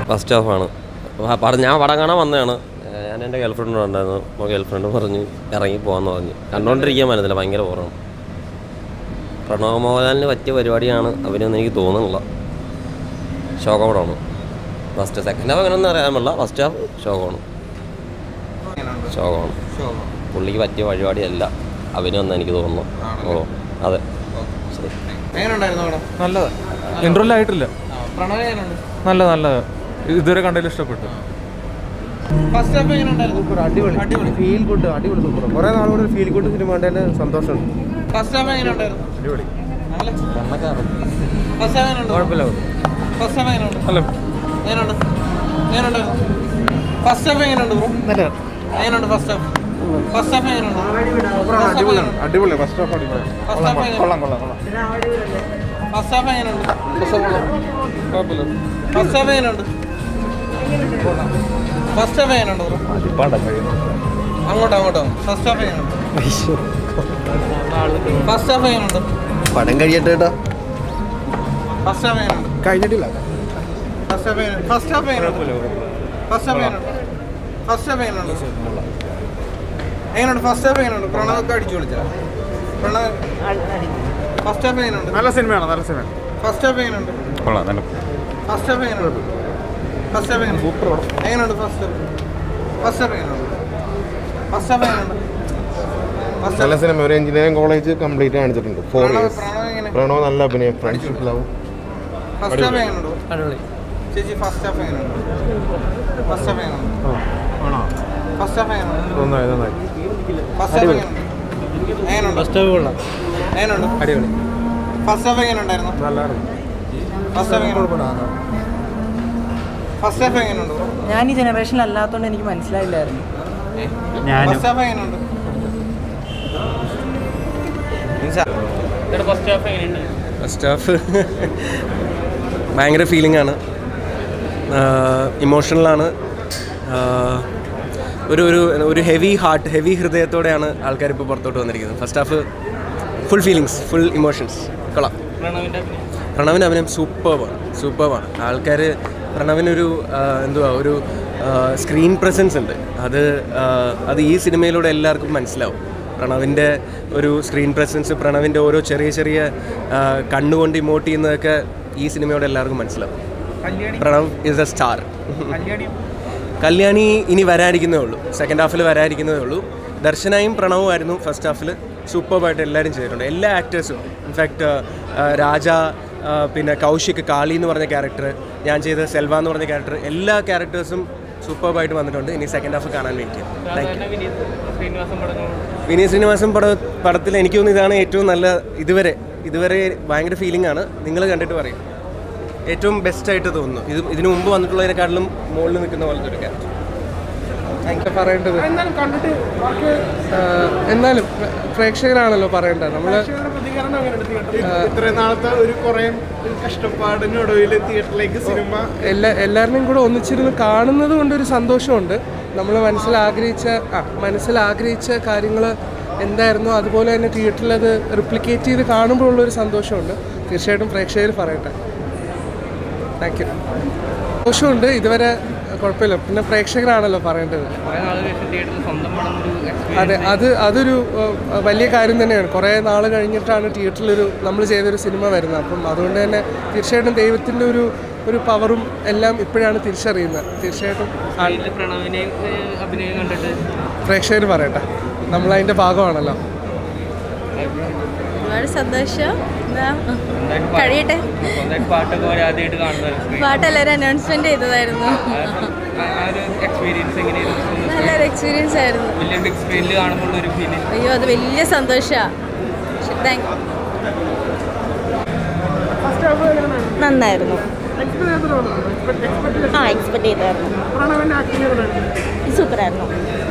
First ഹാഫാണ് പറഞ്ഞ ഞാൻ പടം കാണാൻ വന്നതാണ് ഏഹ് ഞാൻ എൻ്റെ ഗേൾ ഫ്രണ്ട് ഉണ്ടായിരുന്നു അപ്പോൾ ഗേൾ ഫ്രണ്ട് പറഞ്ഞ് ഇറങ്ങി പോകാമെന്ന് പറഞ്ഞു കണ്ടുകൊണ്ടിരിക്കാൻ പറ്റുന്നില്ല ഭയങ്കര ബോറാണ് പ്രണവ് മോഹൻലാലിന് പറ്റിയ പരിപാടിയാണ് അവനെന്ന് എനിക്ക് തോന്നുന്നില്ല ശോകപടമാണ് ഫസ്റ്റ് സെക്കൻഡ് ഹാഫ് അങ്ങനെയൊന്നും അറിയാൻ പാടില്ല ഫസ്റ്റ് ഹാഫ് ശോകമാണ് ശോകമാണ് പുള്ളിക്ക് പറ്റിയ പരിപാടിയല്ല അവനെന്ന് എനിക്ക് തോന്നുന്നു ഓ അതെ ശരി എങ്ങനെയുണ്ടായിരുന്നു പടം നല്ലത് ഇൻട്രോൽ ആയിട്ടില്ല പ്രണവ് എങ്ങനെയുണ്ട് നല്ല നല്ല ഇതുവരെ കണ്ടതിൽ ഇഷ്ടപ്പെട്ടു ഫസ്റ്റ് ഹാഫ് എങ്ങനെയുണ്ടായിരുന്നു സൂപ്പർ അടിപൊളി അടിപൊളി ഫീൽ ഗുഡ് അടിപൊളി സൂപ്പർ കുറേ നാളുകൂടെ ഫീൽ ഗുഡ് സിനിമ കണ്ടതിന് സന്തോഷമുണ്ട് ഫസ്റ്റ് ഹാഫ് എങ്ങനെയുണ്ടായിരുന്നു അടിപൊളി ഫസ്റ്റ് ഹാഫ് എങ്ങനെയുണ്ട് കുഴപ്പമില്ല ഫസ്റ്റ് ഹാഫ് എങ്ങനെയുണ്ട് അല്ല എങ്ങനെയുണ്ട് എങ്ങനെയുണ്ടായിരുന്നു ഫസ്റ്റ് ഹാഫ് എങ്ങനെയുണ്ട് ബ്രോ നല്ല എങ്ങനെയുണ്ട് ഫസ്റ്റ് ഹാഫ് ഫസ്റ്റ് ഹാഫ് എങ്ങനെയുണ്ട് First half അടിപൊളിയാണ് എങ്ങനെയുണ്ട്? അടിപൊളി ഫസ്റ്റ് ഓഫ് അടിപൊളി First half എങ്ങനെയുണ്ട്? കൊള്ളാം കൊള്ളാം കൊള്ളാം ഫസ്റ്റ് ഹാഫ് എങ്ങനെയുണ്ട് കുഴപ്പമില്ല ഫസ്റ്റ് ഹാഫ് എങ്ങനെയുണ്ട് ഫസ്റ്റ് ഹാഫ് എങ്ങനെയുണ്ട് ബ്രോ അങ്ങോട്ടോ അങ്ങോട്ടോ ഫസ്റ്റ് ഹാഫ് എങ്ങനെയുണ്ട് ഫസ്റ്റ് ഹാഫ് എങ്ങനെയുണ്ട് പടം കഴിയട്ടെ കേട്ടോ ഫസ്റ്റ് ഹാഫ് എങ്ങനെയുണ്ട് കഴിഞ്ഞിട്ടില്ല ഫസ്റ്റ് ഹാഫ് എങ്ങനെയുണ്ട് ഫസ്റ്റ് ഹാഫ് എങ്ങനെയുണ്ട് ഫസ്റ്റ് ഹാഫ് എങ്ങനെയുണ്ട് ഫസ്റ്റ് ഹാഫ് എങ്ങനെയുണ്ട് എങ്ങനെയുണ്ട് ഫസ്റ്റ് ഹാഫ് എങ്ങനെയുണ്ട് പ്രണവൊക്കെ അടിച്ചു വിളിച്ചാ പ്രണവ് ഫസ്റ്റ് ഹാഫ് എങ്ങനെയുണ്ട് നല്ല സിനിമയാണ് നല്ല സിനിമ ഫസ്റ്റ് ഹാഫ് എങ്ങനെയുണ്ട് കൊള്ളാം നല്ല ഫസ്റ്റ് ഹാഫ് എങ്ങനെയുണ്ട് ഫസ്റ്റ് ഹാഫ് എങ്ങനെയുണ്ട് സൂപ്പർ പടം എങ്ങനെയുണ്ട് ഫസ്റ്റ് ഹാഫ് ഫസ്റ്റ് ഹാഫ് എങ്ങനെയുണ്ട് ഫസ്റ്റ് ഹാഫ് എങ്ങനെയുണ്ട് ഫസ്റ്റ് നല്ല ഹാഫ് സിനിമ ഒരു എഞ്ചിനീയറിംഗ് കോളേജ് കംപ്ലീറ്റ് കാണിച്ചിട്ടുണ്ട് ഫോർ പ്രണവ് ഇയേഴ്സ് പ്രണവ് എങ്ങനെ പ്രണവ് നല്ല അഭിനയം ഫ്രണ്ട്ഷിപ്പ് ലവ് ഫസ്റ്റ് ഹാഫ് എങ്ങനെയുണ്ട് ചേച്ചി ഫസ്റ്റ് ഹാഫ് എങ്ങനെയുണ്ട് ഫസ്റ്റ് ഹാഫ് എങ്ങനെയുണ്ട് ഫസ്റ്റ് ഹാഫ് എങ്ങനെയുണ്ട് നന്നായി നന്നായി ഫസ്റ്റ് ഹാഫ് എങ്ങനെയുണ്ട് എങ്ങനെയുണ്ട് ഫസ്റ്റ് ഹാഫ് കൊള്ളാം എങ്ങനെയുണ്ട് അടിപൊളി ഫസ്റ്റ് ഹാഫ് എങ്ങനെയുണ്ടായിരുന്നു നല്ലതാണ് ഫസ്റ്റ് ഹാഫ് എങ്ങനെയുണ്ട് ഫസ്റ്റ് ഹാഫ് എങ്ങനെയുണ്ട് ബ്രോ ഞാൻ ഈ ജനറേഷനിൽ അല്ലാത്തതുകൊണ്ട് എനിക്ക് മനസ്സിലായില്ലായിരുന്നു ഫസ്റ്റ് ഹാഫ് എങ്ങനെയുണ്ട് ഫസ്റ്റ് ഹാഫ് ഭയങ്കര ഫീലിംഗ് ആണ് ഇമോഷണലാണ് ഒരു ഒരു ഒരു ഹെവി ഹാർട്ട് ഹെവി ഹൃദയത്തോടെയാണ് ആൾക്കാർ ഇപ്പോൾ പുറത്തോട്ട് വന്നിരിക്കുന്നത് first half full feelings full emotions കൊള്ളാം പ്രണവിൻ്റെ അഭിനയം സൂപ്പർബാണ് സൂപ്പർബാണ് ആൾക്കാർ പ്രണവിനൊരു ആ, എന്തുവാ ഒരു സ്ക്രീൻ പ്രസൻസ് ഉണ്ട് അത് ആ, അത് ഈ സിനിമയിലൂടെ എല്ലാവർക്കും മനസ്സിലാവും പ്രണവിൻ്റെ ഒരു സ്ക്രീൻ പ്രസൻസ് പ്രണവിൻ്റെ ഓരോ ചെറിയ ചെറിയ ആ, കണ്ണുകൊണ്ട് ഇമോട്ട് ചെയ്യുന്നതൊക്കെ ഈ സിനിമയോടെ എല്ലാവർക്കും മനസ്സിലാവും Pranav is a star Kalyani ഇനി വരാനിരിക്കുന്നേ ഉള്ളൂ സെക്കൻഡ് ഹാഫിൽ വരാനിരിക്കുന്നതേ ഉള്ളൂ ദർശനയും പ്രണവുമായിരുന്നു ഫസ്റ്റ് ഹാഫിൽ സൂപ്പർബായിട്ട് എല്ലാവരും ചെയ്തിട്ടുണ്ട് എല്ലാ ആക്ടേഴ്സും ഇൻഫാക്ട് രാജ ആ, പിന്നെ കൗശിക് കാളി എന്ന് പറഞ്ഞ ക്യാരക്ടർ ഞാൻ ചെയ്ത സെൽവ എന്ന് പറഞ്ഞ ക്യാരക്ടർ എല്ലാ ക്യാരക്ടേഴ്സും സൂപ്പർബായിട്ട് വന്നിട്ടുണ്ട് ഇനി സെക്കൻഡ് ഹാഫ് കാണാൻ വേണ്ടി താങ്ക് യു വിനീത് ശ്രീനിവാസൻ പട പടത്തിൽ എനിക്ക് തോന്നുന്നു ഇതാണ് ഏറ്റവും നല്ല ഇതുവരെ ഇതുവരെ ഭയങ്കര ഫീലിംഗ് ആണ് നിങ്ങൾ കണ്ടിട്ട് പറയും ഏറ്റവും ബെസ്റ്റ് ആയിട്ട് തോന്നുന്നു ഇത് ഇതിനു മുമ്പ് വന്നിട്ടുള്ളതിനെക്കാട്ടിലും മുകളിൽ നിൽക്കുന്ന പോലത്തെ ഒരു ക്യാരക്ടർ പറയേണ്ടത് ആഹ് എന്നാലും പ്ര- പ്രേക്ഷകരാണല്ലോ പറയേണ്ടത് നമ്മൾ ഇത്രയും നാളത്തെ ഒരു കുറേ കഷ്ടപ്പാടിനൊടുവിൽ തിയേറ്ററിലേക്ക് സിനിമ എല്ലാ എല്ലാവരുടെയും കൂടെ ഒന്നിച്ചിരുന്ന് കാണുന്നത് കൊണ്ടൊരു സന്തോഷമുണ്ട് നമ്മൾ മനസ്സിൽ ആഗ്രഹിച്ച ആ മനസ്സിൽ ആഗ്രഹിച്ച കാര്യങ്ങൾ എന്തായിരുന്നോ അതുപോലെ തന്നെ തിയേറ്ററിൽ അത് റിപ്ലിക്കേറ്റ് ചെയ്ത് കാണുമ്പോഴുള്ളൊരു സന്തോഷമുണ്ട് തീർച്ചയായിട്ടും പ്രേക്ഷകർ പറയട്ടെ താങ്ക് യു സന്തോഷമുണ്ട് ഇതുവരെ കുഴപ്പമില്ല പിന്നെ പ്രേക്ഷകരാണല്ലോ പറയേണ്ടത് അതെ അത് അതൊരു ഏഹ്, വലിയ കാര്യം തന്നെയാണ് കുറേ നാൾ കഴിഞ്ഞിട്ടാണ് തിയേറ്ററിലൊരു നമ്മൾ ചെയ്തൊരു സിനിമ വരുന്നത് അപ്പം അതുകൊണ്ട് തന്നെ തീർച്ചയായിട്ടും ദൈവത്തിൻ്റെ ഒരു ഒരു പവറും എല്ലാം ഇപ്പോഴാണ് തിരിച്ചറിയുന്നത് തീർച്ചയായിട്ടും അഭിനയം കണ്ടിട്ട് പ്രേക്ഷകർ പറയട്ടെ നമ്മളതിൻ്റെ ഭാഗമാണല്ലോ ഒരുപാട് സന്തോഷം എന്താ കഴിയട്ടെ സ്വന്തമായിട്ട് പാട്ടൊക്കെ പോലെ ആദ്യമായിട്ട് കാണുന്നതാണ് പാട്ട് എല്ലാവരും അനൗൺസ്മെന്റ് ചെയ്തതായിരുന്നു ആ ഒരു എക്സ്പീരിയൻസ് എങ്ങനെയായിരുന്നു നല്ലൊരു എക്സ്പീരിയൻസ് ആയിരുന്നു വലിയ ബിഗ് സ്ക്രീനിൽ കാണുമ്പോൾ ഒരു ഫീലിംഗ് അയ്യോ അത് വലിയ സന്തോഷമാണ് താങ്ക് നന്നായിരുന്നു ആ എക്സ്പെക്ട് ചെയ്തായിരുന്നു സൂപ്പറായിരുന്നു